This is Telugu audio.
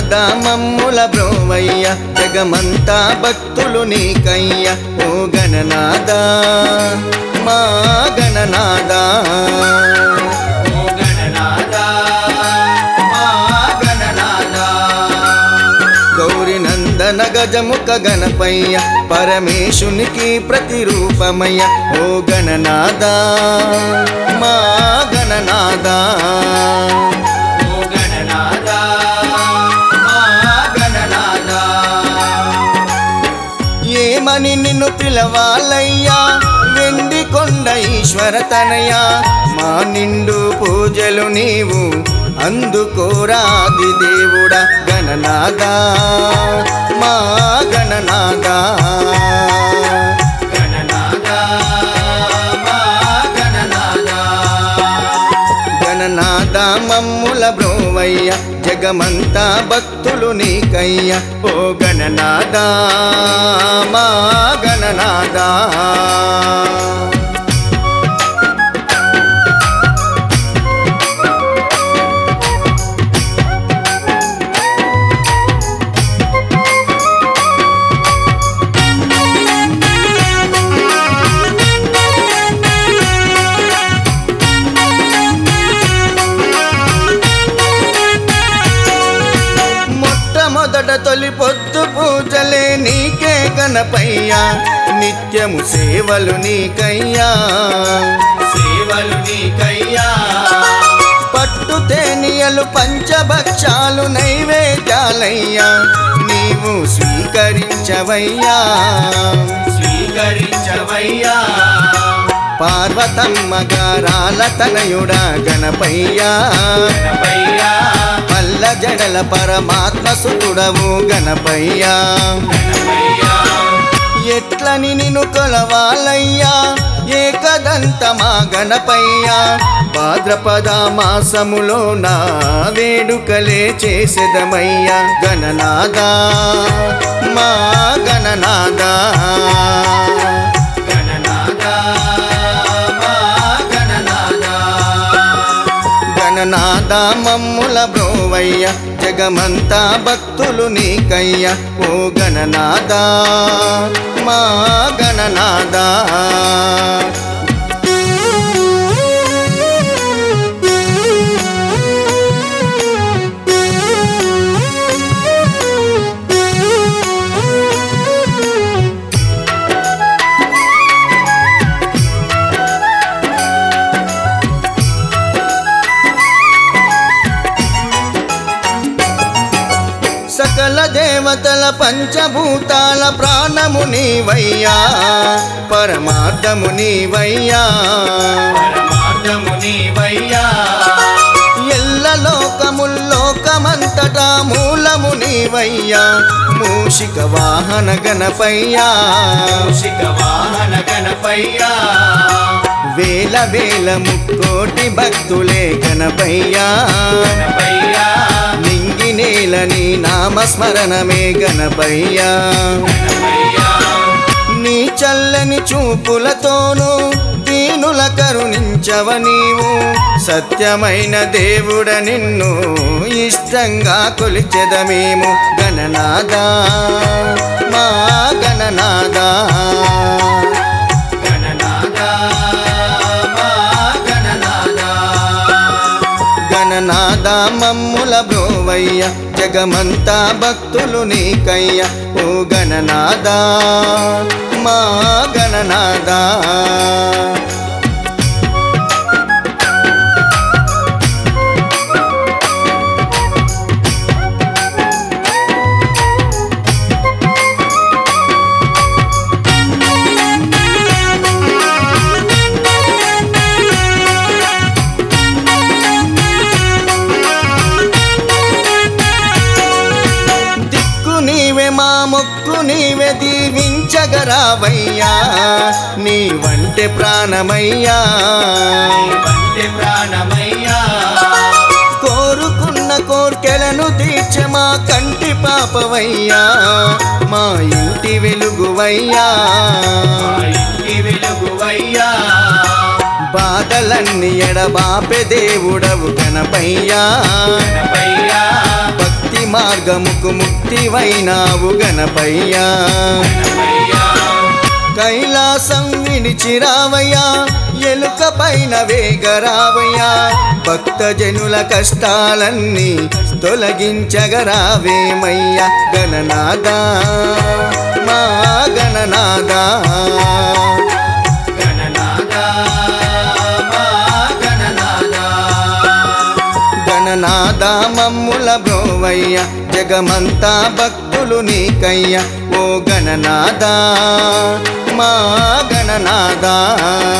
గణనాద మమ్ముల బ్రోవయ్య జగమంతా భక్తులు నీకయ్య ఓ గణనాద మా గణనాద ఓ గణనాథ మా గణనాథ గౌరి నందన గజముఖ గణపయ్య పరమేశునికి ప్రతిరూపమయ్య ఓ గణనాద మా గణనాద ఓ గణనాథ మా గణనాథ ఏమని నిన్ను పిలవాలయ్యా వెండి కొండ ఈశ్వర తనయ మా నిండు పూజలు నీవు అందుకోరాది దేవుడా గణనాదా మా గణనాదా గణనాథ మా గణనాథ గణనాద మమ్ముల బ్రోవయ్య జగమంతా భక్తులు నీకయ్య ఓ గణనాదా మా గణనాదా మొట్టమొదట తొలి పొద్దు పూజలే నీకే గణపయ్యా నిత్యము సేవలు నీకయ్యా సేవలు నీకయ్యా పట్టు తేనియలు పంచభక్షాలు నైవేద్యాలయ్యా నీవు స్వీకరించవయ్యా స్వీకరించవయ్యా పార్వతమ్మ గారాల తనయుడా గణపయ్యా గణపయ్యా పల్ల జడల పరమాత్మ సుతుడవు గణపయ్యా గణపయ్యా ఎట్లని నిన్ను కొలవాలయ్యా ఏకదంతమా గణపయ్యా భాద్రపద మాసములో నా వేడుకలే చేసేదమయ్యా గణనాదా మా గణనాదా గణనాథ మా గణనాథ గణనాద మమ్ముల బ్రోవయ్య జగమంతా భక్తులు నీకయ్య ఓ గణనాద మా గణనాద సకల దేవతల పంచభూతాల ప్రాణము నీవయ్యా పరమార్థము నీవయ్యా పరమార్థము నీవయ్యా ఎల్ల లోకముల్లోకమంతటా మూలము నీవయ్యా మూషిక వాహన గణపయ్యా మూషిక వాహన గణపయ్యా వేల వేల ముక్కోటి భక్తులే గణపయ్యా గణపయ్యా నింగి నేల నీ నామస్మరణమే గణపయ్యా గణపయ్యా నీ చల్లని చూపులతోనూ దీనుల కరుణించవ నీవు సత్యమైన దేవుడ నిన్ను ఇష్టంగా కొలిచెదమేము గణనాదా మా గణనాదా గణనాథ మా గణనాథ గణనాద మమ్ముల బ్రోవయ్య జగమంతా భక్తులు నీకయ్య ఓ గణనాద మా గణనాద దిక్కు నీవే మా మొక్కు నీవే దీవించగరావయ్యా నీ వంటే ప్రాణమయ్యా వంటి ప్రాణమయ్యా కోరుకున్న కోర్కెలను తీర్చే మా కంటి పాపవయ్యా మా ఇంటి వెలుగువయ్యా మా ఇంటి వెలుగువయ్యా బాధలన్నీ ఎడబాపె దేవుడవు గణపయ్యా గణపయ్యా భక్తి మార్గముకు ముక్తివైనావు గణపయ్యా గణపయ్యా కైలాసం వినిచిరావయ్యా ఎలుక పైన వేగరావయ్యా భక్తజనుల కష్టాలన్నీ తొలగించగరావేమయ్యా గణనాదా మా గణనాదా గణనాదా మా గణనాదా గణనాదా మమ్ముల బ్రోవయ్య జగమంతా భక్తులు నీకయ్య ఓ గణనాదా మా గణనాదా